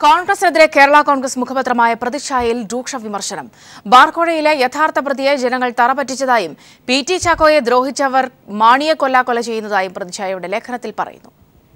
കോൺഗ്രസിനെതിരെ കേരള കോൺഗ്രസ് മുഖപത്രമായ പ്രതിച്ഛായയിൽ രൂക്ഷ വിമർശനം ബാർക്കോഴയിലെ യഥാർത്ഥ പ്രതിയെ ജനങ്ങൾ തറപറ്റിച്ചതായും പി ടി ചാക്കോയെ ദ്രോഹിച്ചവർ മാണിയെ കൊല്ലാക്കൊല ചെയ്യുന്നതായും പ്രതിച്ഛായയുടെ ലേഖനത്തിൽ പറയുന്നു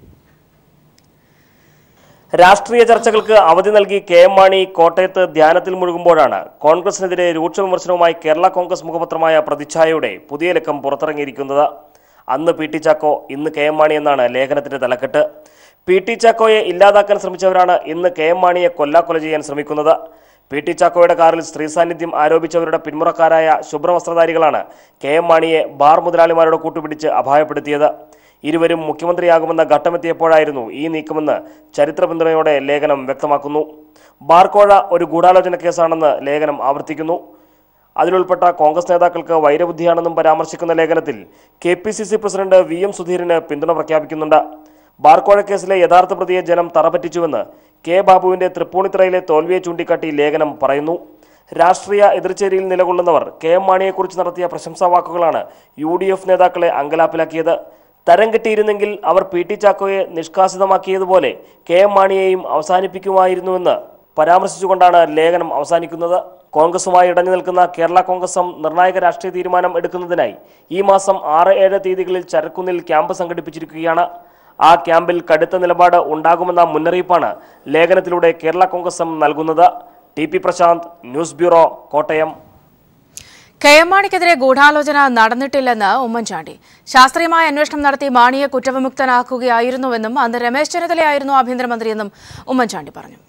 രാഷ്ട്രീയ ചർച്ചകൾക്ക് അവധി നൽകി കെ എം മാണി കോട്ടയത്ത് ധ്യാനത്തിൽ മുഴുകുമ്പോഴാണ് കോൺഗ്രസിനെതിരെ രൂക്ഷ വിമർശനവുമായി കേരള കോൺഗ്രസ് മുഖപത്രമായ പ്രതിച്ഛായയുടെ പുതിയ ലക്കം പുറത്തിറങ്ങിയിരിക്കുന്നത് അന്ന് പി ടി ചാക്കോ ഇന്ന് കെ എം മാണി എന്നാണ് ലേഖനത്തിന്റെ തലക്കെട്ട് പി ടി ചാക്കോയെ ഇല്ലാതാക്കാൻ ശ്രമിച്ചവരാണ് ഇന്ന് കെ എം മാണിയെ കൊല്ലാക്കൊല ചെയ്യാൻ ശ്രമിക്കുന്നത് പി ടി ചാക്കോയുടെ കാറിൽ സ്ത്രീ സാന്നിധ്യം ആരോപിച്ചവരുടെ പിന്മുറക്കാരായ ശുഭ്രവസ്ത്രധാരികളാണ് കെ എം മാണിയെ ബാർ മുതലാളിമാരോട് കൂട്ടുപിടിച്ച് അപായപ്പെടുത്തിയത് ഇരുവരും മുഖ്യമന്ത്രിയാകുമെന്ന ഘട്ടമെത്തിയപ്പോഴായിരുന്നു ഈ നീക്കമെന്ന് ചരിത്ര പിന്തുണയോടെ ലേഖനം വ്യക്തമാക്കുന്നു ബാർക്കോഴ ഒരു ഗൂഢാലോചന കേസാണെന്ന് ലേഖനം ആവർത്തിക്കുന്നു അതിലുൾപ്പെട്ട കോൺഗ്രസ് നേതാക്കൾക്ക് വൈരബുദ്ധിയാണെന്നും പരാമർശിക്കുന്ന ലേഖനത്തിൽ K P C C president V M സുധീരന് പിന്തുണ പ്രഖ്യാപിക്കുന്നുണ്ട് ബാർക്കോഴ കേസിലെ യഥാർത്ഥ പ്രതിയെ ജനം തറപറ്റിച്ചുവെന്ന് കെ ബാബുവിന്റെ തൃപ്പൂണിത്തറയിലെ തോൽവിയെ ചൂണ്ടിക്കാട്ടി ലേഖനം പറയുന്നു രാഷ്ട്രീയ എതിർചേരിയിൽ നിലകൊള്ളുന്നവർ കെ എം മാണിയെക്കുറിച്ച് നടത്തിയ പ്രശംസാ വാക്കുകളാണ് യു ഡി എഫ് നേതാക്കളെ അങ്കലാപ്പിലാക്കിയത് തരം കിട്ടിയിരുന്നെങ്കിൽ അവർ പി ടി ചാക്കോയെ നിഷ്കാസിതമാക്കിയതുപോലെ കെ എം മാണിയെയും അവസാനിപ്പിക്കുമായിരുന്നുവെന്ന് പരാമർശിച്ചുകൊണ്ടാണ് ലേഖനം അവസാനിക്കുന്നത് കോൺഗ്രസുമായി ഇടഞ്ഞു നിൽക്കുന്ന കേരള കോൺഗ്രസും നിർണായക രാഷ്ട്രീയ തീരുമാനം എടുക്കുന്നതിനായി ഈ മാസം ആറ് ഏഴ് തീയതികളിൽ ചരക്കുന്നിൽ ക്യാമ്പ് സംഘടിപ്പിച്ചിരിക്കുകയാണ് ആ ക്യാമ്പിൽ കടുത്ത നിലപാട് ഉണ്ടാകുമെന്ന മുന്നറിയിപ്പാണ് ലേഖനത്തിലൂടെ കേരള കോൺഗ്രസും നൽകുന്നത് T P Prashanth news bureau Kottayam K M മാണിക്കെതിരെ ഗൂഢാലോചന നടന്നിട്ടില്ലെന്ന് ഉമ്മൻചാണ്ടി ശാസ്ത്രീയമായ അന്വേഷണം നടത്തി മാണിയെ കുറ്റവിമുക്തനാക്കുകയായിരുന്നുവെന്നും അന്ന് രമേശ് ചെന്നിത്തലയായിരുന്നു ആഭ്യന്തരമന്ത്രിയെന്നും ഉമ്മൻചാണ്ടി പറഞ്ഞു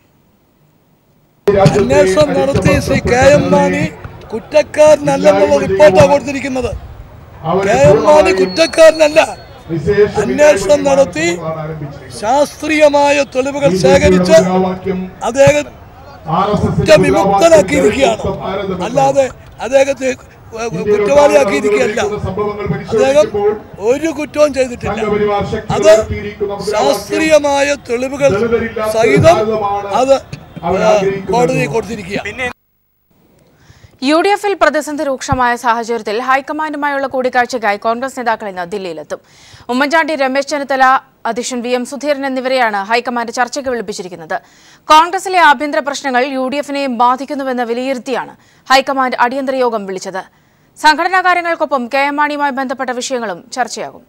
അന്വേഷണം നടത്തി ശ്രീ കെ എം മാണി കുറ്റക്കാരനല്ലെന്നുള്ള റിപ്പോർട്ടാണ് കൊടുത്തിരിക്കുന്നത് കെ എം മാണി കുറ്റക്കാരനല്ല അന്വേഷണം നടത്തി ശാസ്ത്രീയമായ തെളിവുകൾ ശേഖരിച്ച് അദ്ദേഹം കുറ്റവിമുക്തനാക്കിയിരിക്കുകയാണ് അല്ലാതെ അദ്ദേഹത്തെ കുറ്റവാളിയാക്കിയിരിക്കുകയല്ല അദ്ദേഹം ഒരു കുറ്റവും ചെയ്തിട്ടില്ല അത് ശാസ്ത്രീയമായ തെളിവുകൾ സഹിതം അത് കോടതി കൊടുത്തിരിക്കുക യു ഡി എഫിൽ പ്രതിസന്ധി രൂക്ഷമായ സാഹചര്യത്തിൽ ഹൈക്കമാൻഡുമായുള്ള കൂടിക്കാഴ്ചയ്ക്കായി കോൺഗ്രസ് നേതാക്കൾ ഇന്ന് ദില്ലിയിലെത്തും ഉമ്മൻചാണ്ടി രമേശ് ചെന്നിത്തല അധ്യക്ഷൻ വി എം സുധീരൻ എന്നിവരെയാണ് ഹൈക്കമാൻഡ് ചർച്ചയ്ക്ക് വിളിപ്പിച്ചിരിക്കുന്നത് കോൺഗ്രസിലെ ആഭ്യന്തര പ്രശ്നങ്ങൾ യു ഡി എഫിനെയും ബാധിക്കുന്നുവെന്ന് വിലയിരുത്തിയാണ് ഹൈക്കമാൻഡ് അടിയന്തര യോഗം വിളിച്ചത് സംഘടനാ കാര്യങ്ങൾക്കൊപ്പം കെ എം മാണിയുമായി ബന്ധപ്പെട്ട വിഷയങ്ങളും ചർച്ചയാകും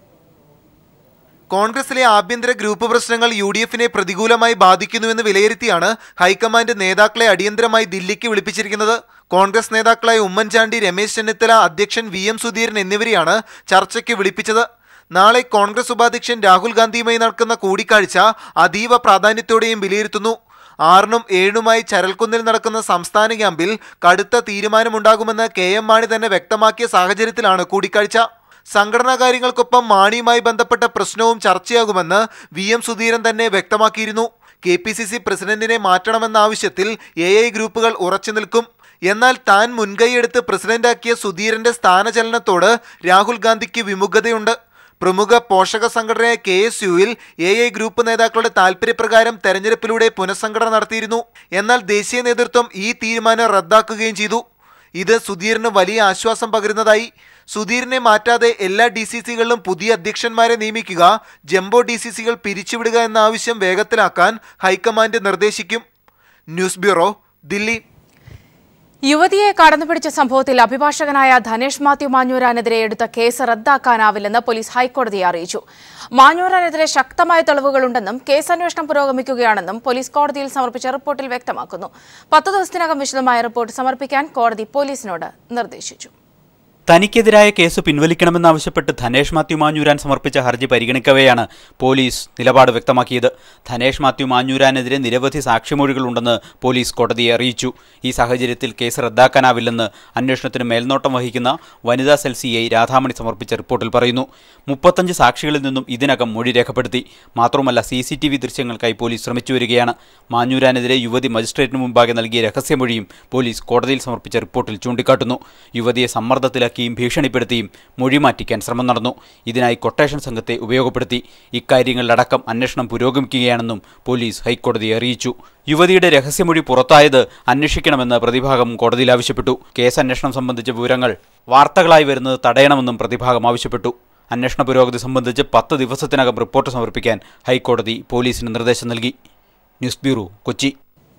കോൺഗ്രസിലെ ആഭ്യന്തര ഗ്രൂപ്പ് പ്രശ്നങ്ങൾ യു ഡി എഫിനെ പ്രതികൂലമായി ബാധിക്കുന്നുവെന്ന് വിലയിരുത്തിയാണ് ഹൈക്കമാൻഡ് നേതാക്കളെ അടിയന്തരമായി ദില്ലിക്ക് വിളിപ്പിച്ചിരിക്കുന്നത് കോൺഗ്രസ് നേതാക്കളായ ഉമ്മൻചാണ്ടി രമേശ് ചെന്നിത്തല അധ്യക്ഷൻ വി എം സുധീരൻ എന്നിവരെയാണ് ചർച്ചയ്ക്ക് വിളിപ്പിച്ചത് നാളെ കോൺഗ്രസ് ഉപാധ്യക്ഷൻ രാഹുൽ ഗാന്ധിയുമായി നടക്കുന്ന കൂടിക്കാഴ്ച അതീവ പ്രാധാന്യത്തോടെയും വിലയിരുത്തുന്നു ആറിനും ഏഴിനുമായി ചരൽക്കുന്നിൽ നടക്കുന്ന സംസ്ഥാന ക്യാമ്പിൽ കടുത്ത തീരുമാനമുണ്ടാകുമെന്ന് കെ എം മാണി തന്നെ വ്യക്തമാക്കിയ സാഹചര്യത്തിലാണ് കൂടിക്കാഴ്ച സംഘടനാ കാര്യങ്ങൾക്കൊപ്പം മാണിയുമായി ബന്ധപ്പെട്ട പ്രശ്നവും ചർച്ചയാകുമെന്ന് വി എം സുധീരൻ തന്നെ വ്യക്തമാക്കിയിരുന്നു കെ പി സി സി പ്രസിഡന്റിനെ മാറ്റണമെന്ന ആവശ്യത്തിൽ എ ഐ ഗ്രൂപ്പുകൾ ഉറച്ചു നിൽക്കും എന്നാൽ താൻ മുൻകൈയെടുത്ത് പ്രസിഡന്റാക്കിയ സുധീരന്റെ സ്ഥാനചലനത്തോട് രാഹുൽ ഗാന്ധിക്ക് വിമുഖതയുണ്ട് പ്രമുഖ പോഷക സംഘടനയായ കെ എസ് യുവിൽ എ ഐ ഗ്രൂപ്പ് നേതാക്കളുടെ താൽപര്യപ്രകാരം തെരഞ്ഞെടുപ്പിലൂടെ പുനഃസംഘടന നടത്തിയിരുന്നു എന്നാൽ ദേശീയ നേതൃത്വം ഈ തീരുമാനം റദ്ദാക്കുകയും ചെയ്തു ഇത് സുധീറിന് വലിയ ആശ്വാസം പകരുന്നതായി സുധീറിനെ മാറ്റാതെ എല്ലാ ഡി സി സികളിലും പുതിയ അധ്യക്ഷന്മാരെ നിയമിക്കുക ജംബോ ഡി സി സികൾ പിരിച്ചുവിടുക എന്ന ആവശ്യം വേഗത്തിലാക്കാൻ ഹൈക്കമാൻഡ് നിർദ്ദേശിക്കും ന്യൂസ് ബ്യൂറോ ദില്ലി യുവതിയെ കടന്നുപിടിച്ച സംഭവത്തിൽ അഭിഭാഷകനായ ധനേഷ് മാത്യു മാഞ്ഞൂരാനെതിരെ എടുത്ത കേസ് റദ്ദാക്കാനാവില്ലെന്ന് പോലീസ് ഹൈക്കോടതിയെ അറിയിച്ചു മാഞ്ഞൂരാനെതിരെ ശക്തമായ തെളിവുകളുണ്ടെന്നും കേസ് അന്വേഷണം പുരോഗമിക്കുകയാണെന്നും പോലീസ് കോടതിയിൽ സമർപ്പിച്ച റിപ്പോർട്ടിൽ വ്യക്തമാക്കുന്നു പത്ത് ദിവസത്തിനകം വിശദമായ റിപ്പോർട്ട് സമർപ്പിക്കാൻ കോടതി പോലീസിനോട് നിർദ്ദേശിച്ചു തനിക്കെതിരായ കേസ് പിൻവലിക്കണമെന്നാവശ്യപ്പെട്ട് ധനേഷ് മാത്യു മാഞ്ഞൂരാൻ സമർപ്പിച്ച ഹർജി പരിഗണിക്കവെയാണ് പോലീസ് നിലപാട് വ്യക്തമാക്കിയത് ധനേഷ് മാത്യു മാഞ്ഞൂരാനെതിരെ നിരവധി സാക്ഷിമൊഴികളുണ്ടെന്ന് പോലീസ് കോടതിയെ അറിയിച്ചു ഈ സാഹചര്യത്തിൽ കേസ് റദ്ദാക്കാനാവില്ലെന്ന് അന്വേഷണത്തിന് മേൽനോട്ടം വഹിക്കുന്ന വനിതാ സെൽ സി ഐ രാധാമണി സമർപ്പിച്ച റിപ്പോർട്ടിൽ പറയുന്നു മുപ്പത്തഞ്ച് സാക്ഷികളിൽ നിന്നും ഇതിനകം മൊഴി രേഖപ്പെടുത്തി മാത്രമല്ല സി സി ടി വി ദൃശ്യങ്ങൾക്കായി പോലീസ് ശ്രമിച്ചു വരികയാണ് മാഞ്ഞൂരാനെതിരെ യുവതി മജിസ്ട്രേറ്റിന് മുമ്പാകെ നൽകിയ രഹസ്യമൊഴിയും പോലീസ് കോടതിയിൽ സമർപ്പിച്ച റിപ്പോർട്ടിൽ ചൂണ്ടിക്കാട്ടുന്നു യുവതിയെ സമ്മർദ്ദത്തിലാക്കിയും ഭീഷണിപ്പെടുത്തിയും മൊഴി മാറ്റിക്കാൻ ശ്രമം നടന്നു ഇതിനായി കൊട്ടേഷൻ സംഘത്തെ ഉപയോഗപ്പെടുത്തി ഇക്കാര്യങ്ങളിലടക്കം അന്വേഷണം പുരോഗമിക്കുകയാണെന്നും പോലീസ് ഹൈക്കോടതിയെ അറിയിച്ചു യുവതിയുടെ രഹസ്യമൊഴി പുറത്തായത് അന്വേഷിക്കണമെന്ന് പ്രതിഭാഗം കോടതിയിൽ ആവശ്യപ്പെട്ടു കേസ് അന്വേഷണം സംബന്ധിച്ച വിവരങ്ങൾ വാർത്തകളായി വരുന്നത് തടയണമെന്നും പ്രതിഭാഗം ആവശ്യപ്പെട്ടു അന്വേഷണ പുരോഗതി സംബന്ധിച്ച് പത്ത് ദിവസത്തിനകം റിപ്പോർട്ട് സമർപ്പിക്കാൻ ഹൈക്കോടതി പോലീസിന് നിർദ്ദേശം നൽകി ന്യൂസ് ബ്യൂറോ കൊച്ചി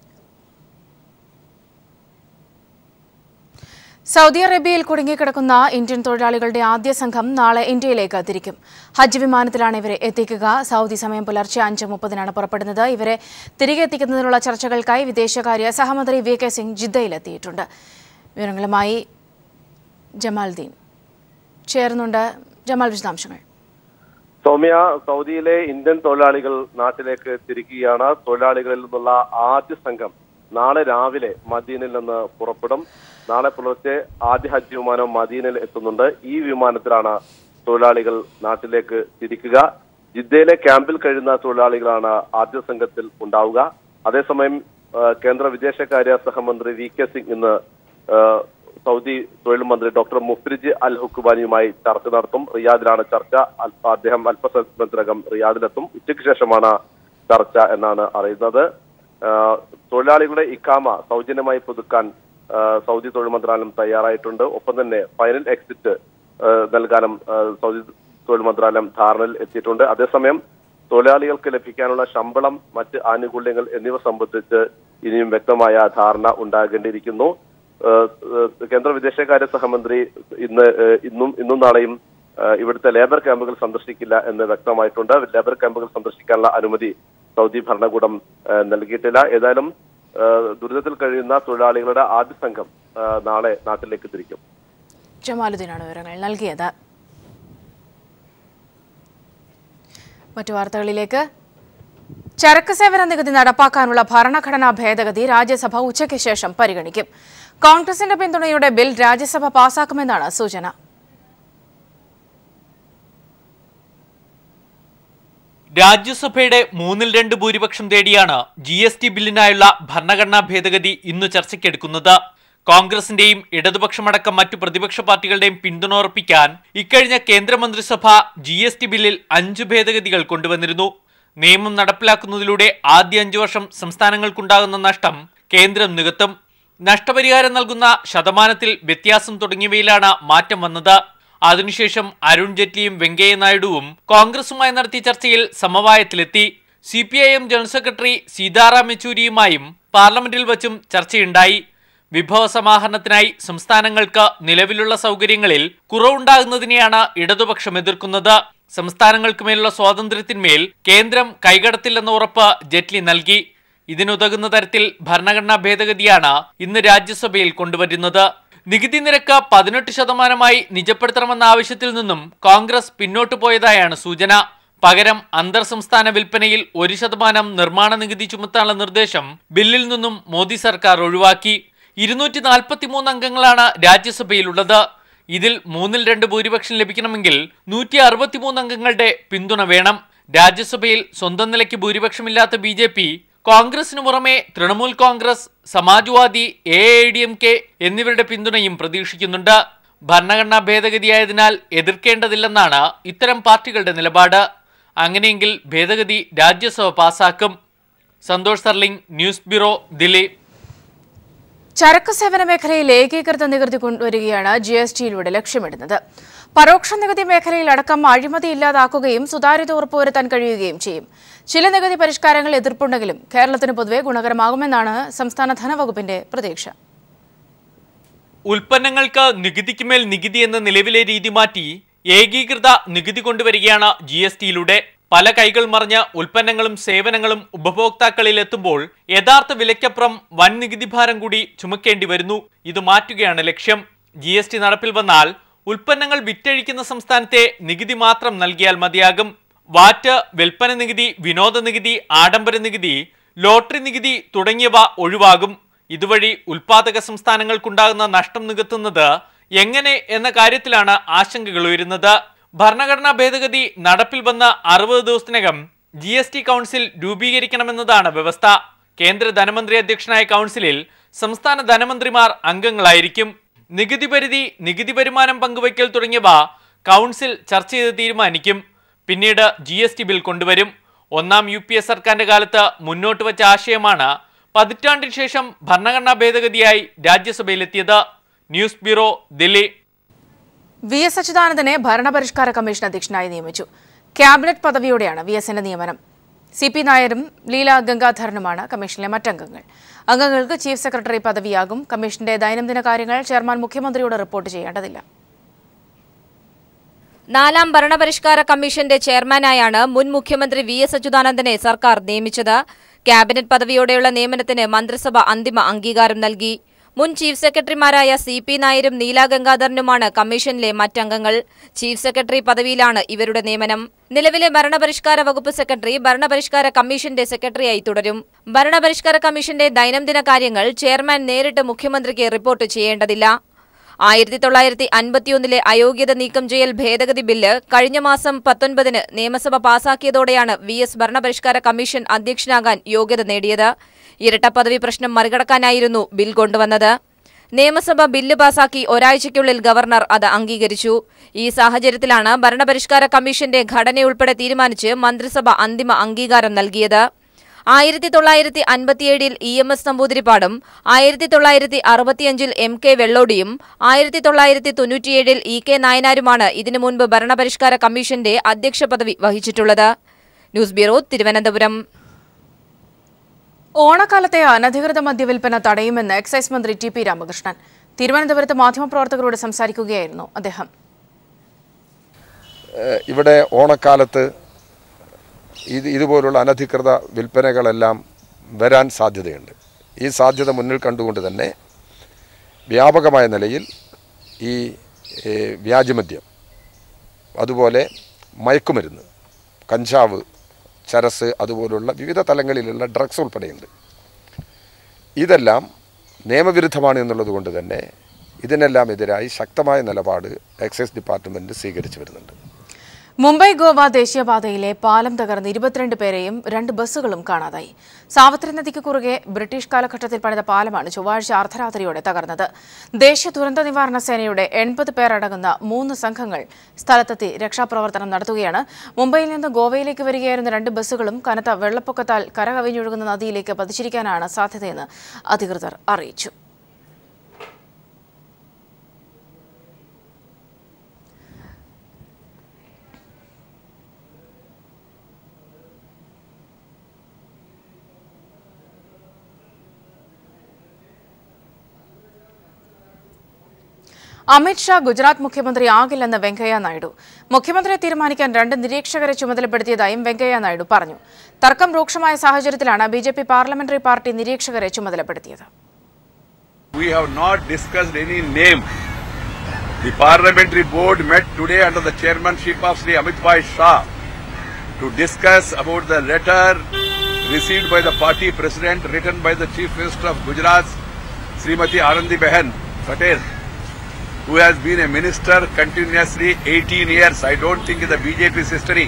സൗദി അറേബ്യയിൽ കുടുങ്ങിക്കിടക്കുന്ന ഇന്ത്യൻ തൊഴിലാളികളുടെ ആദ്യ സംഘം നാളെ ഇന്ത്യയിലേക്ക് തിരിക്കും ഹജ്ജ് വിമാനത്തിലാണ് ഇവരെ എത്തിക്കുക സൗദി സമയം പുലർച്ചെ അഞ്ച് മുപ്പതിനാണ് പുറപ്പെടുന്നത് ഇവരെ തിരികെ എത്തിക്കുന്നതിനുള്ള ചർച്ചകൾക്കായി വിദേശകാര്യ സഹമന്ത്രി വി കെ സിംഗ് ജിദ്ദയിലെത്തിയിട്ടുണ്ട് വിവരങ്ങളുമായി ജമാൽദീൻ ചേർന്നുണ്ട് ജമാൽ വിശദാംശങ്ങൾ സൗമ്യ സൗദിയിലെ ഇന്ത്യൻ തൊഴിലാളികൾ നാട്ടിലേക്ക് തിരിക്കുകയാണ് തൊഴിലാളികളിൽ നിന്നുള്ള ആദ്യ സംഘം നാളെ രാവിലെ മദീനയിൽ നിന്ന് പുറപ്പെടും നാളെ പുലർച്ചെ ആദ്യ ഹജ്ജ് വിമാനം മദീനയിൽ എത്തുന്നുണ്ട് ഈ വിമാനത്തിലാണ് തൊഴിലാളികൾ നാട്ടിലേക്ക് തിരിക്കുക ജിദ്ദയിലെ ക്യാമ്പിൽ കഴിയുന്ന തൊഴിലാളികളാണ് ആദ്യ സംഘത്തിൽ ഉണ്ടാവുക അതേസമയം ആ, കേന്ദ്ര വിദേശകാര്യ സഹമന്ത്രി വി കെ സിംഗ് ഇന്ന് ആ, സൗദി തൊഴിൽ മന്ത്രി ഡോക്ടർ മുഫ്രിജ് അൽ ഹുക്കുബാനിയുമായി ചർച്ച നടത്തും റിയാദിലാണ് ചർച്ച അൽ- അദ്ദേഹം അല്പസമയത്തിനകം റിയാദിലെത്തും ഉച്ചയ്ക്ക് ശേഷമാണ് ചർച്ച എന്നാണ് അറിയുന്നത് ആ, തൊഴിലാളികളുടെ ഇക്കാമ സൗജന്യമായി പുതുക്കാൻ ആ, സൗദി തൊഴിൽ മന്ത്രാലയം തയ്യാറായിട്ടുണ്ട് ഒപ്പം തന്നെ ഫൈനൽ എക്സിറ്റ് ആ, നൽകാനും ആ, സൗദി തൊഴിൽ മന്ത്രാലയം ധാരണയിൽ എത്തിയിട്ടുണ്ട് അതേസമയം തൊഴിലാളികൾക്ക് ലഭിക്കാനുള്ള ശമ്പളം മറ്റ് ആനുകൂല്യങ്ങൾ എന്നിവ സംബന്ധിച്ച് ഇനിയും വ്യക്തമായ ധാരണ ഉണ്ടാകേണ്ടിയിരിക്കുന്നു ഏഹ് ഏഹ് കേന്ദ്ര വിദേശകാര്യ സഹമന്ത്രി ഇന്ന് ഏഹ് ഇന്നും ഇന്നും നാളെയും ഏഹ് ഇവിടുത്തെ ലേബർ ക്യാമ്പുകൾ സന്ദർശിക്കില്ല എന്ന് വ്യക്തമായിട്ടുണ്ട് ലേബർ ക്യാമ്പുകൾ സന്ദർശിക്കാനുള്ള അനുമതി സൗദി ഭരണകൂടം ഏഹ് നൽകിയിട്ടില്ല ഏതായാലും ഏഹ് ദുരിതത്തിൽ കഴിയുന്ന തൊഴിലാളികളുടെ ആദ്യ സംഘം ഏഹ് നാളെ നാട്ടിലേക്ക് തിരിക്കും ജമാലുദ്ദീനാണ് വിവരങ്ങൾ നൽകിയത് മറ്റു വാർത്തകളിലേക്ക് ചരക്ക് സേവന നികുതി നടപ്പാക്കാനുള്ള ഭരണഘടനാ ഭേദഗതി രാജ്യസഭ ഉച്ചയ്ക്ക് ശേഷം പരിഗണിക്കും കോൺഗ്രസിന്റെ പിന്തുണയോടെ ബിൽ രാജ്യസഭ പാസാക്കുമെന്നാണ് സൂചന രാജ്യസഭയുടെ മൂന്നിൽ രണ്ട് ഭൂരിപക്ഷം തേടിയാണ് ജി എസ് ടി ബില്ലിനായുള്ള ഭരണഘടനാ ഭേദഗതി ഇന്ന് ചർച്ചയ്ക്കെടുക്കുന്നത് കോൺഗ്രസിന്റെയും ഇടതുപക്ഷമടക്കം മറ്റു പ്രതിപക്ഷ പാർട്ടികളുടെയും പിന്തുണ ഉറപ്പിക്കാൻ ഇക്കഴിഞ്ഞ കേന്ദ്രമന്ത്രിസഭ ജി എസ് ടി ബില്ലിൽ അഞ്ച് ഭേദഗതികൾ കൊണ്ടുവന്നിരുന്നു നിയമം നടപ്പിലാക്കുന്നതിലൂടെ ആദ്യ അഞ്ചു വർഷം സംസ്ഥാനങ്ങൾക്കുണ്ടാകുന്ന നഷ്ടം കേന്ദ്രം നികത്തും നഷ്ടപരിഹാരം നൽകുന്ന ശതമാനത്തിൽ വ്യത്യാസം തുടങ്ങിയവയിലാണ് മാറ്റം വന്നത് അതിനുശേഷം അരുൺ ജെയ്റ്റ്ലിയും വെങ്കയ്യ നായിഡുവും കോൺഗ്രസുമായി നടത്തിയ ചർച്ചയിൽ സമവായത്തിലെത്തി C P I M general secretary Sitaram യെച്ചൂരിയുമായും പാർലമെന്റിൽ വച്ചും ചർച്ചയുണ്ടായി വിഭവ സമാഹരണത്തിനായി സംസ്ഥാനങ്ങൾക്ക് നിലവിലുള്ള സൗകര്യങ്ങളിൽ കുറവുണ്ടാകുന്നതിനെയാണ് ഇടതുപക്ഷം എതിർക്കുന്നത് സംസ്ഥാനങ്ങൾക്ക് മേലുള്ള സ്വാതന്ത്ര്യത്തിന്മേൽ കേന്ദ്രം കൈകടത്തില്ലെന്ന ഉറപ്പ് ജെറ്റ്ലി നൽകി ഇതിനുതകുന്ന തരത്തിൽ ഭരണഘടനാ ഭേദഗതിയാണ് ഇന്ന് രാജ്യസഭയിൽ കൊണ്ടുവരുന്നത് നികുതി നിരക്ക് പതിനെട്ട് ശതമാനമായി നിജപ്പെടുത്തണമെന്ന ആവശ്യത്തിൽ നിന്നും കോൺഗ്രസ് പിന്നോട്ടു പോയതായാണ് സൂചന പകരം അന്തർ സംസ്ഥാന വിൽപ്പനയിൽ ഒരു ശതമാനം നിർമ്മാണ നികുതി ചുമത്താനുള്ള നിർദ്ദേശം ബില്ലിൽ നിന്നും മോദി സർക്കാർ ഒഴിവാക്കി ഇരുന്നൂറ്റി നാൽപ്പത്തിമൂന്ന് അംഗങ്ങളാണ് രാജ്യസഭയിലുള്ളത് ഇതിൽ മൂന്നിൽ രണ്ട് ഭൂരിപക്ഷം ലഭിക്കണമെങ്കിൽ നൂറ്റി അറുപത്തിമൂന്ന് അംഗങ്ങളുടെ പിന്തുണ വേണം രാജ്യസഭയിൽ സ്വന്തം നിലയ്ക്ക് ഭൂരിപക്ഷമില്ലാത്ത ബി ജെ പി കോൺഗ്രസിനു പുറമെ Trinamool Congress Samajwadi A I D M K എന്നിവരുടെ പിന്തുണയും പ്രതീക്ഷിക്കുന്നുണ്ട് ഭരണഘടനാ ഭേദഗതിയായതിനാൽ എതിർക്കേണ്ടതില്ലെന്നാണ് ഇത്തരം പാർട്ടികളുടെ നിലപാട് അങ്ങനെയെങ്കിൽ ഭേദഗതി രാജ്യസഭ പാസാക്കും സന്തോഷ് സർലിംഗ് ന്യൂസ് ബ്യൂറോ ദില്ലി ചരക്ക് സേവന മേഖലയിൽ ഏകീകൃത നികുതി കൊണ്ടുവരികയാണ് ജി എസ് ടിയിലൂടെ ലക്ഷ്യമിടുന്നത് പരോക്ഷ നികുതി മേഖലയിൽ അടക്കം അഴിമതി ഇല്ലാതാക്കുകയും സുതാര്യത ഉറപ്പുവരുത്താൻ കഴിയുകയും ചെയ്യും ചില നികുതി പരിഷ്കാരങ്ങൾ എതിർപ്പുണ്ടെങ്കിലും കേരളത്തിന് പൊതുവെ ഗുണകരമാകുമെന്നാണ് സംസ്ഥാന ധനവകുപ്പിന്റെ പ്രതീക്ഷ ഉൽപ്പന്നങ്ങൾക്ക് നികുതിക്ക് മേൽ നികുതി എന്ന നിലവിലെ രീതി മാറ്റി ഏകീകൃത നികുതി കൊണ്ടുവരികയാണ് ജി എസ് ടിയിലൂടെ പല കൈകൾ മറിഞ്ഞ ഉൽപ്പന്നങ്ങളും സേവനങ്ങളും ഉപഭോക്താക്കളിൽ എത്തുമ്പോൾ യഥാർത്ഥ വിലയ്ക്കപ്പുറം വൻ നികുതി ഭാരം കൂടി ചുമക്കേണ്ടി വരുന്നു ഇത് മാറ്റുകയാണ് ലക്ഷ്യം ജി എസ് ടി നടപ്പിൽ വന്നാൽ ഉൽപ്പന്നങ്ങൾ വിറ്റഴിക്കുന്ന സംസ്ഥാനത്തെ നികുതി മാത്രം നൽകിയാൽ മതിയാകും വാറ്റ് വിൽപ്പന നികുതി വിനോദ നികുതി ആഡംബര നികുതി ലോട്ടറി നികുതി തുടങ്ങിയവ ഒഴിവാകും ഇതുവഴി ഉൽപാദക സംസ്ഥാനങ്ങൾക്കുണ്ടാകുന്ന നഷ്ടം നികത്തുന്നത് എങ്ങനെ എന്ന കാര്യത്തിലാണ് ആശങ്കകൾ ഉയരുന്നത് ഭരണഘടനാ ഭേദഗതി നടപ്പിൽ വന്ന അറുപത് ദിവസത്തിനകം ജി എസ് ടി കൗൺസിൽ രൂപീകരിക്കണമെന്നതാണ് വ്യവസ്ഥ കേന്ദ്ര ധനമന്ത്രി അധ്യക്ഷനായ കൗൺസിലിൽ സംസ്ഥാന ധനമന്ത്രിമാർ അംഗങ്ങളായിരിക്കും നികുതി പരിധി നികുതി വരുമാനം പങ്കുവയ്ക്കൽ തുടങ്ങിയവ കൗൺസിൽ ചർച്ച ചെയ്ത് തീരുമാനിക്കും പിന്നീട് ജി എസ് ടി ബിൽ കൊണ്ടുവരും ഒന്നാം യു പി എ സർക്കാരിന്റെ കാലത്ത് മുന്നോട്ട് വച്ച ആശയമാണ് പതിറ്റാണ്ടിന് ശേഷം ഭരണഘടനാ ഭേദഗതിയായി രാജ്യസഭയിലെത്തിയത് news bureau Delhi V S അച്യുതാനന്ദനെ ഭരണപരിഷ്കാര കമ്മീഷൻ അധ്യക്ഷനായി നിയമിച്ചു ക്യാബിനറ്റ് പദവിയോടെയാണ് വി എസിന്റെ നിയമനം സി പി നായരും ലീല ഗംഗാധരനുമാണ് കമ്മീഷനിലെ മറ്റംഗങ്ങൾ അംഗങ്ങൾക്ക് ചീഫ് സെക്രട്ടറി പദവിയാകും കമ്മീഷന്റെ ദൈനംദിന കാര്യങ്ങൾ ചെയർമാൻ മുഖ്യമന്ത്രിയോട് റിപ്പോർട്ട് ചെയ്യേണ്ടതില്ല നാലാം ഭരണപരിഷ്കാര കമ്മീഷന്റെ ചെയർമാനായാണ് മുൻ മുഖ്യമന്ത്രി വി എസ് അച്യുതാനന്ദനെ സർക്കാർ നിയമിച്ചത് ക്യാബിനറ്റ് പദവിയോടെയുള്ള നിയമനത്തിന് മന്ത്രിസഭ അന്തിമ അംഗീകാരം നൽകി മുൻ ചീഫ് സെക്രട്ടറിമാരായ സി പി നായരും നീല ഗംഗാധരനുമാണ് കമ്മീഷനിലെ മറ്റംഗങ്ങൾ ചീഫ് സെക്രട്ടറി പദവിയിലാണ് ഇവരുടെ നിയമനം നിലവിലെ ഭരണപരിഷ്കാര വകുപ്പ് സെക്രട്ടറി ഭരണപരിഷ്കാര കമ്മീഷന്റെ സെക്രട്ടറിയായി തുടരും ഭരണപരിഷ്കാര കമ്മീഷന്റെ ദൈനംദിന കാര്യങ്ങൾ ചെയർമാൻ നേരിട്ട് മുഖ്യമന്ത്രിക്ക് റിപ്പോർട്ട് ചെയ്യേണ്ടതില്ല ആയിരത്തി തൊള്ളായിരത്തി അൻപത്തിയൊന്നിലെ അയോഗ്യത നീക്കം ചെയ്യൽ ഭേദഗതി ബില്ല് കഴിഞ്ഞ മാസം പത്തൊൻപതിന് നിയമസഭ പാസാക്കിയതോടെയാണ് വി എസ് ഭരണപരിഷ്കാര കമ്മീഷൻ അധ്യക്ഷനാകാൻ യോഗ്യത നേടിയത് ഇരട്ടപ്പദവി പ്രശ്നം മറികടക്കാനായിരുന്നു ബിൽ കൊണ്ടുവന്നത് നിയമസഭ ബില്ല് പാസാക്കി ഒരാഴ്ചയ്ക്കുള്ളിൽ ഗവർണർ അത് അംഗീകരിച്ചു ഈ സാഹചര്യത്തിലാണ് ഭരണപരിഷ്കാര കമ്മീഷന്റെ ഘടനയുൾപ്പെടെ തീരുമാനിച്ച് മന്ത്രിസഭ അന്തിമ അംഗീകാരം നൽകിയത് ആയിരത്തി തൊള്ളായിരത്തി അൻപത്തിയേഴിൽ ഇ എം എസ് നമ്പൂതിരിപ്പാടും ആയിരത്തി തൊള്ളായിരത്തി അറുപത്തിയഞ്ചിൽ എം കെ വെള്ളോടിയും ആയിരത്തി തൊള്ളായിരത്തി തൊണ്ണൂറ്റിയേഴിൽ ഇ കെ നായനാരുമാണ് ഇതിനു മുൻപ് ഭരണപരിഷ്കാര കമ്മീഷന്റെ അധ്യക്ഷ പദവി വഹിച്ചിട്ടുള്ളത് ന്യൂസ് ബ്യൂറോ തിരുവനന്തപുരം ഓണക്കാലത്തെ അനധികൃത മദ്യവിൽപ്പന തടയുമെന്ന് എക്സൈസ് മന്ത്രി ടി പി രാമകൃഷ്ണൻ തിരുവനന്തപുരത്ത് മാധ്യമപ്രവർത്തകരോട് സംസാരിക്കുകയായിരുന്നു അദ്ദേഹം ഏഹ് ഇവിടെ ഓണക്കാലത്ത് ഇത് ഇതുപോലുള്ള അനധികൃത വിൽപ്പനകളെല്ലാം വരാൻ സാധ്യതയുണ്ട് ഈ സാധ്യത മുന്നിൽ കണ്ടുകൊണ്ട് തന്നെ വ്യാപകമായ നിലയിൽ ഈ ഏഹ് വ്യാജമദ്യം അതുപോലെ മയക്കുമരുന്ന് കഞ്ചാവ് ചരസ് അതുപോലുള്ള വിവിധ തലങ്ങളിലുള്ള ഡ്രഗ്സ് ഉൾപ്പെടെയുണ്ട് ഇതെല്ലാം നിയമവിരുദ്ധമാണ് എന്നുള്ളത് കൊണ്ട് തന്നെ ഇതിനെല്ലാം എതിരായി ശക്തമായ നിലപാട് എക്സൈസ് ഡിപ്പാർട്ട്മെൻറ്റ് സ്വീകരിച്ചു വരുന്നുണ്ട് മുംബൈ ഗോവ ദേശീയപാതയിലെ പാലം തകർന്ന് ഇരുപത്തിരണ്ട് പേരെയും രണ്ട് ബസ്സുകളും കാണാതായി സാവിത്രി നദിക്ക് കുറുകെ ബ്രിട്ടീഷ് കാലഘട്ടത്തിൽ പണിത പാലമാണ് ചൊവ്വാഴ്ച അർദ്ധരാത്രിയോടെ തകർന്നത് ദേശീയ ദുരന്ത നിവാരണ സേനയുടെ എൺപത് പേരടങ്ങുന്ന മൂന്ന് സംഘങ്ങൾ സ്ഥലത്തെത്തി രക്ഷാപ്രവർത്തനം നടത്തുകയാണ് മുംബൈയിൽ നിന്ന് ഗോവയിലേക്ക് വരികയായിരുന്ന രണ്ട് ബസ്സുകളും കനത്ത വെള്ളപ്പൊക്കത്താൽ കരകവിഞ്ഞൊഴുകുന്ന നദിയിലേക്ക് പതിച്ചിരിക്കാനാണ് സാധ്യതയെന്ന് അധികൃതർ അറിയിച്ചു അമിത്ഷാ ഗുജറാത്ത് മുഖ്യമന്ത്രി ആകില്ലെന്ന് വെങ്കയ്യ നായിഡു മുഖ്യമന്ത്രിയെ തീരുമാനിക്കാൻ രണ്ട് നിരീക്ഷകരെ ചുമതലപ്പെടുത്തിയതായും വെങ്കയ്യ നായിഡു പറഞ്ഞു തർക്കം രൂക്ഷമായ സാഹചര്യത്തിലാണ് B J P parliamentary party നിരീക്ഷകരെ ചുമതലപ്പെടുത്തിയത് We have not discussed any name. The parliamentary board met today under the chairmanship of Sri Amit Bhai Shah to discuss about the letter received by the party president written by the chief minister of Gujarat, Srimati Anandi Behan Patel, who has been a minister continuously 18 years. I don't think in the BJP's history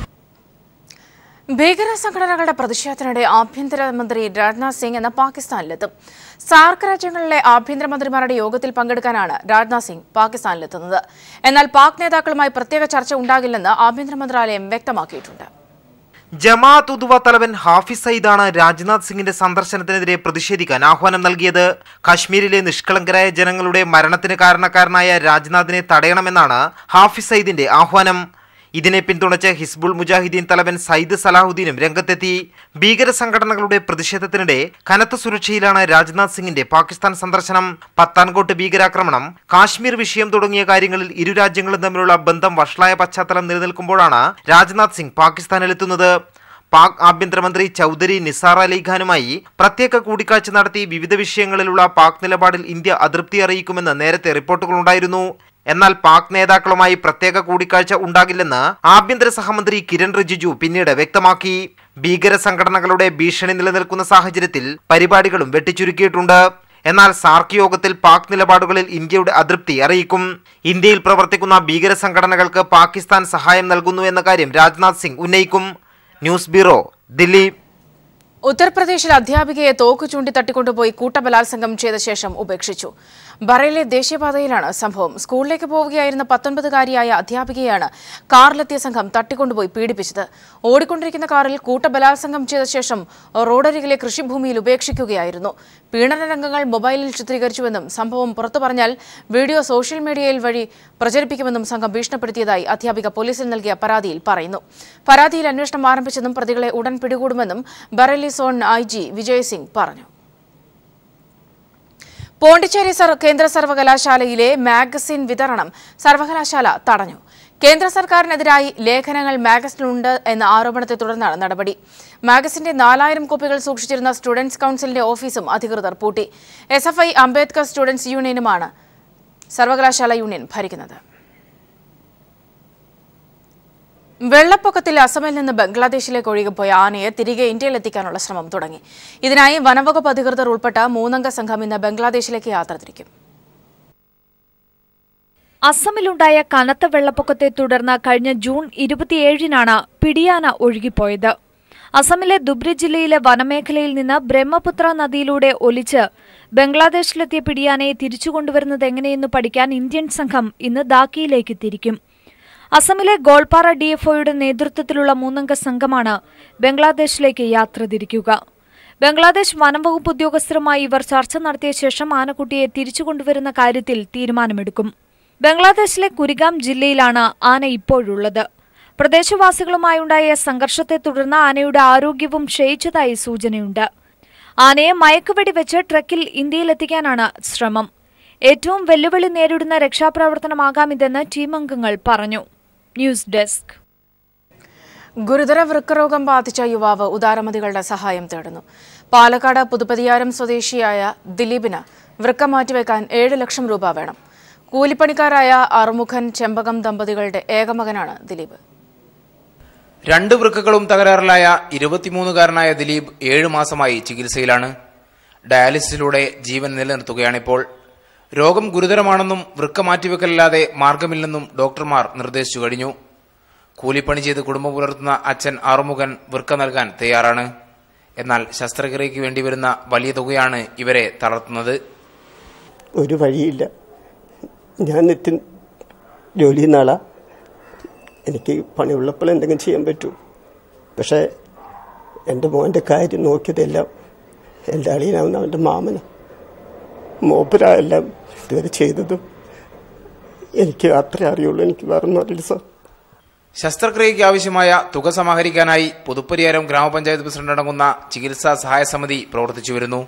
ഭീകര സംഘടനകളുടെ പ്രതിഷേധത്തിനിടെ ആഭ്യന്തരമന്ത്രി രാജ്നാഥ് സിംഗ് എന്ന പാകിസ്ഥാനിലെത്തും സാർക്ക് രാജ്യങ്ങളിലെ ആഭ്യന്തരമന്ത്രിമാരുടെ യോഗത്തിൽ പങ്കെടുക്കാനാണ് രാജ്നാഥ് സിംഗ് പാകിസ്ഥാനിലെത്തുന്നത് എന്നാൽ പാക് നേതാക്കളുമായി പ്രത്യേക ചർച്ച ഉണ്ടാകില്ലെന്ന് ആഭ്യന്തര മന്ത്രാലയം വ്യക്തമാക്കിയിട്ടുണ്ട് ജമാഅത്ത് ഉദ്വ തലവൻ ഹാഫിസ് സയ്യിദാണ് രാജ്നാഥ് സിംഗിന്റെ സന്ദർശനത്തിനെതിരെ പ്രതിഷേധിക്കാൻ ആഹ്വാനം നൽകിയത് കശ്മീരിലെ നിഷ്കളങ്കരായ ജനങ്ങളുടെ മരണത്തിന് കാരണക്കാരനായ രാജ്നാഥിനെ തടയണമെന്നാണ് ഹാഫിസ് സയ്യിദിന്റെ ആഹ്വാനം ഇതിനെ പിന്തുണച്ച് ഹിസ്ബുൾ മുജാഹിദീൻ തലവൻ സയ്യിദ് സലാഹുദ്ദീനും രംഗത്തെത്തി ഭീകര സംഘടനകളുടെ പ്രതിഷേധത്തിനിടെ കനത്ത സുരക്ഷയിലാണ് രാജ്നാഥ് സിംഗിന്റെ പാകിസ്ഥാൻ സന്ദർശനം പത്താൻകോട്ട് ഭീകരാക്രമണം കാശ്മീർ വിഷയം തുടങ്ങിയ കാര്യങ്ങളിൽ ഇരു രാജ്യങ്ങളും തമ്മിലുള്ള ബന്ധം വഷളായ പശ്ചാത്തലം നിലനിൽക്കുമ്പോഴാണ് രാജ്നാഥ് സിംഗ് പാകിസ്ഥാനിലെത്തുന്നത് പാക് ആഭ്യന്തരമന്ത്രി ചൌധരി നിസാർ അലി ഖാനുമായി പ്രത്യേക കൂടിക്കാഴ്ച നടത്തി വിവിധ വിഷയങ്ങളിലുള്ള പാക് നിലപാടിൽ ഇന്ത്യ അതൃപ്തി അറിയിക്കുമെന്ന് നേരത്തെ റിപ്പോർട്ടുകളുണ്ടായിരുന്നു എന്നാൽ പാക് നേതാക്കളുമായി പ്രത്യേക കൂടിക്കാഴ്ച ഉണ്ടാകില്ലെന്ന് ആഭ്യന്തര സഹമന്ത്രി കിരൺ റിജിജു പിന്നീട് വ്യക്തമാക്കി ഭീകര സംഘടനകളുടെ ഭീഷണി നിലനിൽക്കുന്ന സാഹചര്യത്തിൽ പരിപാടികളും വെട്ടിച്ചുരുക്കിയിട്ടുണ്ട് എന്നാൽ സാർക്ക് യോഗത്തിൽ പാക് നിലപാടുകളിൽ ഇന്ത്യയുടെ അതൃപ്തി അറിയിക്കും ഇന്ത്യയിൽ പ്രവർത്തിക്കുന്ന ഭീകര സംഘടനകൾക്ക് പാകിസ്ഥാൻ സഹായം നൽകുന്നു എന്ന കാര്യം രാജ്നാഥ് സിംഗ് ഉന്നയിക്കും ന്യൂസ് ബ്യൂറോ ദില്ലി ഉത്തർപ്രദേശിൽ അധ്യാപികയെ തോക്ക് ചൂണ്ടി തട്ടിക്കൊണ്ടുപോയി കൂട്ടബലാത്സംഗം ചെയ്ത ശേഷം ഉപേക്ഷിച്ചു ബറയിലെ ദേശീയപാതയിലാണ് സംഭവം സ്കൂളിലേക്ക് പോവുകയായിരുന്ന പത്തൊൻപതുകാരിയായ അധ്യാപികയാണ് കാറിലെത്തിയ സംഘം തട്ടിക്കൊണ്ടുപോയി പീഡിപ്പിച്ചത് ഓടിക്കൊണ്ടിരിക്കുന്ന കാറിൽ കൂട്ടബലാത്സംഗം ചെയ്ത ശേഷം റോഡരികിലെ കൃഷിഭൂമിയിൽ ഉപേക്ഷിക്കുകയായിരുന്നു പീഡന രംഗങ്ങൾ മൊബൈലിൽ ചിത്രീകരിച്ചുവെന്നും സംഭവം പുറത്തു പറഞ്ഞാൽ വീഡിയോ സോഷ്യൽ മീഡിയയിൽ വഴി പ്രചരിപ്പിക്കുമെന്നും സംഘം ഭീഷണിപ്പെടുത്തിയതായി അധ്യാപിക പോലീസിൽ നൽകിയ പരാതിയിൽ പറയുന്നു പരാതിയിൽ അന്വേഷണം ആരംഭിച്ചെന്നും പ്രതികളെ ഉടൻ പിടികൂടുമെന്നും Bareilly zone I G Vijay Singh പറഞ്ഞു പോണ്ടിച്ചേരി സർ കേന്ദ്ര സർവകലാശാലയിലെ മാഗസിൻ വിതരണം സർവകലാശാല തടഞ്ഞു കേന്ദ്ര സർക്കാരിനെതിരായി ലേഖനങ്ങൾ മാഗസിനുണ്ട് എന്ന ആരോപണത്തെ തുടർന്നാണ് നടപടി മാഗസിന്റെ നാലായിരം കോപ്പികൾ സൂക്ഷിച്ചിരുന്ന സ്റ്റുഡൻസ് കൌൺസിലിന്റെ ഓഫീസും അധികൃതർ പൂട്ടി S F I Ambedkar students യൂണിയനുമാണ് സർവകലാശാല യൂണിയൻ ഭരിക്കുന്നത് വെള്ളപ്പൊക്കത്തിൽ അസമിൽ നിന്ന് ബംഗ്ലാദേശിലേക്ക് ഒഴുകിപ്പോയ ആനയെ തിരികെ ഇന്ത്യയിലെത്തിക്കാനുള്ള ശ്രമം തുടങ്ങി ഇതിനായി വനംവകുപ്പ് അധികൃതർ ഉൾപ്പെട്ട മൂന്നംഗ സംഘം ഇന്ന് ബംഗ്ലാദേശിലേക്ക് യാത്ര തിരിക്കും അസമിലുണ്ടായ കനത്ത വെള്ളപ്പൊക്കത്തെ തുടർന്ന് കഴിഞ്ഞ ജൂൺ ഇരുപത്തിയേഴിനാണ് പിടിയാന ഒഴുകിപ്പോയത് അസമിലെ ദുബ്രി ജില്ലയിലെ വനമേഖലയിൽ നിന്ന് ബ്രഹ്മപുത്ര നദിയിലൂടെ ഒലിച്ച് ബംഗ്ലാദേശിലെത്തിയ പിടിയാനയെ തിരിച്ചുകൊണ്ടുവരുന്നത് എങ്ങനെയെന്ന് പഠിക്കാൻ ഇന്ത്യൻ സംഘം ഇന്ന് ദാക്കിയിലേക്ക് തിരിക്കും അസമിലെ ഗോൾപാറ ഡിഎഫ്ഒയുടെ നേതൃത്വത്തിലുള്ള മൂന്നംഗ സംഘമാണ് ബംഗ്ലാദേശിലേക്ക് യാത്ര തിരിക്കുക ബംഗ്ലാദേശ് വനംവകുപ്പ് ഉദ്യോഗസ്ഥരുമായി ഇവർ ചർച്ച നടത്തിയ ശേഷം ആനക്കുട്ടിയെ തിരിച്ചുകൊണ്ടുവരുന്ന കാര്യത്തിൽ തീരുമാനമെടുക്കും ബംഗ്ലാദേശിലെ കുരിഗാം ജില്ലയിലാണ് ആന ഇപ്പോഴുള്ളത് പ്രദേശവാസികളുമായുണ്ടായ സംഘർഷത്തെ തുടർന്ന് ആനയുടെ ആരോഗ്യവും ക്ഷയിച്ചതായി സൂചനയുണ്ട് ആനയെ മയക്കുവെടി വെച്ച് ട്രക്കിൽ ഇന്ത്യയിലെത്തിക്കാനാണ് ശ്രമം ഏറ്റവും വെല്ലുവിളി നേരിടുന്ന രക്ഷാപ്രവർത്തനമാകാം ടീം അംഗങ്ങൾ പറഞ്ഞു ന്യൂസ് ഡെസ്ക് ഗുരുതര വൃക്കരോഗം ബാധിച്ച യുവാവ് ഉദാരമതികളുടെ സഹായം തേടുന്നു പാലക്കാട് പുതുപ്പതിയാരം സ്വദേശിയായ ദിലീപിന് വൃക്ക മാറ്റിവെക്കാൻ ഏഴ് ലക്ഷം രൂപ വേണം കൂലിപ്പണിക്കാരായ അറുമുഖൻ ചെമ്പകം ദമ്പതികളുടെ ഏകമകനാണ് ദിലീപ് രണ്ട് വൃക്കകളും തകരാറിലായ ഇരുപത്തിമൂന്നുകാരനായ ദിലീപ് ഏഴു മാസമായി ചികിത്സയിലാണ് ഡയാലിസിസിലൂടെ ജീവൻ നിലനിർത്തുകയാണിപ്പോൾ രോഗം ഗുരുതരമാണെന്നും വൃക്ക മാറ്റിവെക്കലല്ലാതെ മാർഗമില്ലെന്നും ഡോക്ടർമാർ നിർദ്ദേശിച്ചു കഴിഞ്ഞു കൂലിപ്പണി ചെയ്ത് കുടുംബം പുലർത്തുന്ന അച്ഛൻ ആറുമുഖൻ വൃക്ക നൽകാൻ തയ്യാറാണ് എന്നാൽ ശസ്ത്രക്രിയയ്ക്ക് വേണ്ടി വരുന്ന വലിയ തുകയാണ് ഇവരെ തളർത്തുന്നത് ഒരു വഴിയില്ല ഞാൻ നിത്യം ജോലി നാളാ എനിക്ക് പണിയുള്ളപ്പോൾ എന്തെങ്കിലും ചെയ്യാൻ പറ്റൂ പക്ഷേ എൻ്റെ മോൻ്റെ കാര്യം നോക്കിയതെല്ലാം എൻ്റെ അളിയനാവുന്ന അവൻ്റെ മാമന മൂപ്പരാ എല്ലാം ഇതുവരെ ചെയ്തതും എനിക്ക് അത്രേ അറിയുള്ളൂ എനിക്ക് വേറെ ഒന്നും അറിയില്ല സാർ ശസ്ത്രക്രിയയ്ക്ക് ആവശ്യമായ തുക സമാഹരിക്കാനായി പുതുപ്പരിയാരം ഗ്രാമപഞ്ചായത്ത് പ്രസിഡന്റ് അടങ്ങുന്ന ചികിത്സാ സഹായ സമിതി പ്രവർത്തിച്ചു വരുന്നു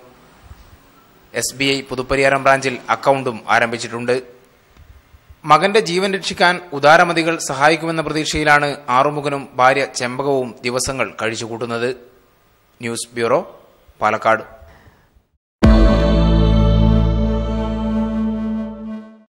എസ് ബി ഐ പുതുപ്പരിയാരം ബ്രാഞ്ചിൽ അക്കൗണ്ടും ആരംഭിച്ചിട്ടുണ്ട് മകന്റെ ജീവൻ രക്ഷിക്കാൻ ഉദാരമതികൾ സഹായിക്കുമെന്ന പ്രതീക്ഷയിലാണ് ആറുമുഖനും ഭാര്യ ചെമ്പകവും ദിവസങ്ങൾ കഴിച്ചുകൂട്ടുന്നത് ന്യൂസ് ബ്യൂറോ പാലക്കാട്